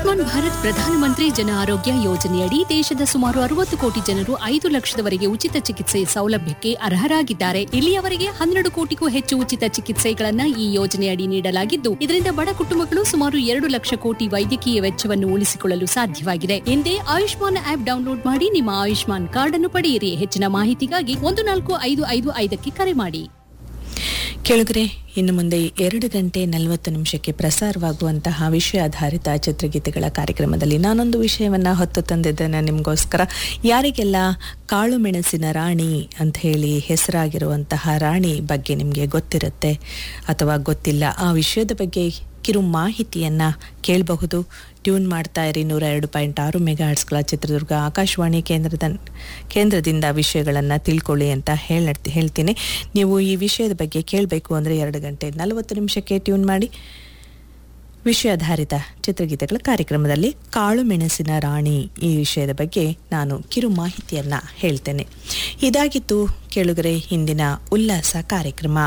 ಆಯುಷ್ಮಾನ್ ಭಾರತ್ ಪ್ರಧಾನಮಂತ್ರಿ ಜನ ಆರೋಗ್ಯ ಯೋಜನೆಯಡಿ ದೇಶದ ಸುಮಾರು ಅರವತ್ತು ಕೋಟಿ ಜನರು ಐದು ಲಕ್ಷದವರೆಗೆ ಉಚಿತ ಚಿಕಿತ್ಸೆ ಸೌಲಭ್ಯಕ್ಕೆ ಅರ್ಹರಾಗಿದ್ದಾರೆ ಇಲ್ಲಿಯವರೆಗೆ ಹನ್ನೆರಡು ಕೋಟಿಗೂ ಹೆಚ್ಚು ಉಚಿತ ಚಿಕಿತ್ಸೆಗಳನ್ನ ಈ ಯೋಜನೆಯಡಿ ನೀಡಲಾಗಿದ್ದು ಇದರಿಂದ ಬಡ ಕುಟುಂಬಗಳು ಸುಮಾರು ಎರಡು ಲಕ್ಷ ಕೋಟಿ ವೈದ್ಯಕೀಯ ವೆಚ್ಚವನ್ನು ಉಳಿಸಿಕೊಳ್ಳಲು ಸಾಧ್ಯವಾಗಿದೆ ಹಿಂದೆ ಆಯುಷ್ಮಾನ್ ಆಪ್ ಡೌನ್ಲೋಡ್ ಮಾಡಿ ನಿಮ್ಮ ಆಯುಷ್ಮಾನ್ ಕಾರ್ಡ್ ಅನ್ನು ಪಡೆಯಿರಿ ಹೆಚ್ಚಿನ ಮಾಹಿತಿಗಾಗಿ ಒಂದು ನಾಲ್ಕು ಐದು ಐದು ಐದಕ್ಕೆ ಕರೆ ಮಾಡಿ ಕೆಳಗರೆ ಇನ್ನು ಮುಂದೆ ಎರಡು ಗಂಟೆ ನಲವತ್ತು ನಿಮಿಷಕ್ಕೆ ಪ್ರಸಾರವಾಗುವಂತಹ ವಿಷಯ ಆಧಾರಿತ ಚಿತ್ರಗೀತೆಗಳ ಕಾರ್ಯಕ್ರಮದಲ್ಲಿ ನಾನೊಂದು ವಿಷಯವನ್ನ ಹೊತ್ತು ತಂದಿದ್ದೇನೆ ನಿಮಗೋಸ್ಕರ ಯಾರಿಗೆಲ್ಲ ಕಾಳು ಮೆಣಸಿನ ರಾಣಿ ಅಂತ ಹೇಳಿ ಹೆಸರಾಗಿರುವಂತಹ ರಾಣಿ ಬಗ್ಗೆ ನಿಮಗೆ ಗೊತ್ತಿರುತ್ತೆ ಅಥವಾ ಗೊತ್ತಿಲ್ಲ ಆ ವಿಷಯದ ಬಗ್ಗೆ ಕಿರು ಮಾಹಿತಿಯನ್ನ ಕೇಳಬಹುದು ಟ್ಯೂನ್ ಮಾಡ್ತಾ ಇರಿ ನೂರ ಎರಡು ಪಾಯಿಂಟ್ ಆರು ಮೆಗಾಹರ್ಟ್ಸ್ಗಳ ಚಿತ್ರದುರ್ಗ ಆಕಾಶವಾಣಿ ಕೇಂದ್ರದ ಕೇಂದ್ರದಿಂದ ವಿಷಯಗಳನ್ನು ತಿಳ್ಕೊಳ್ಳಿ ಅಂತ ಹೇಳ ಹೇಳ್ತೀನಿ ನೀವು ಈ ವಿಷಯದ ಬಗ್ಗೆ ಕೇಳಬೇಕು ಅಂದರೆ ಎರಡು ಗಂಟೆ ನಲವತ್ತು ನಿಮಿಷಕ್ಕೆ ಟ್ಯೂನ್ ಮಾಡಿ ವಿಷಯಾಧಾರಿತ ಚಿತ್ರಗೀತೆಗಳ ಕಾರ್ಯಕ್ರಮದಲ್ಲಿ ಕಾಳು ಮೆಣಸಿನ ರಾಣಿ ಈ ವಿಷಯದ ಬಗ್ಗೆ ನಾನು ಕಿರು ಮಾಹಿತಿಯನ್ನ ಹೇಳ್ತೇನೆ ಇದಾಗಿತ್ತು ಕೇಳುಗರೆ ಇಂದಿನ ಉಲ್ಲಾಸ ಕಾರ್ಯಕ್ರಮ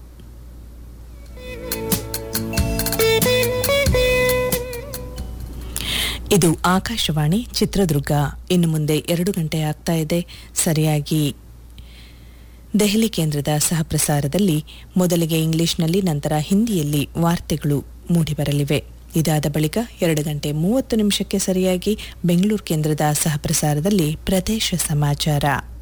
ಇದು ಆಕಾಶವಾಣಿ ಚಿತ್ರದುರ್ಗ ಇನ್ನು ಮುಂದೆ ಎರಡು ಗಂಟೆ ಆಗ್ತಾ ಇದೆ ಸರಿಯಾಗಿ ದೆಹಲಿ ಕೇಂದ್ರದ ಸಹಪ್ರಸಾರದಲ್ಲಿ ಮೊದಲಿಗೆ ಇಂಗ್ಲಿಷ್ನಲ್ಲಿ ನಂತರ ಹಿಂದಿಯಲ್ಲಿ ವಾರ್ತೆಗಳು ಮೂಡಿಬರಲಿವೆ ಇದಾದ ಬಳಿಕ ಎರಡು ಗಂಟೆ ಮೂವತ್ತು ನಿಮಿಷಕ್ಕೆ ಸರಿಯಾಗಿ ಬೆಂಗಳೂರು ಕೇಂದ್ರದ ಸಹಪ್ರಸಾರದಲ್ಲಿ ಪ್ರದೇಶ ಸಮಾಚಾರ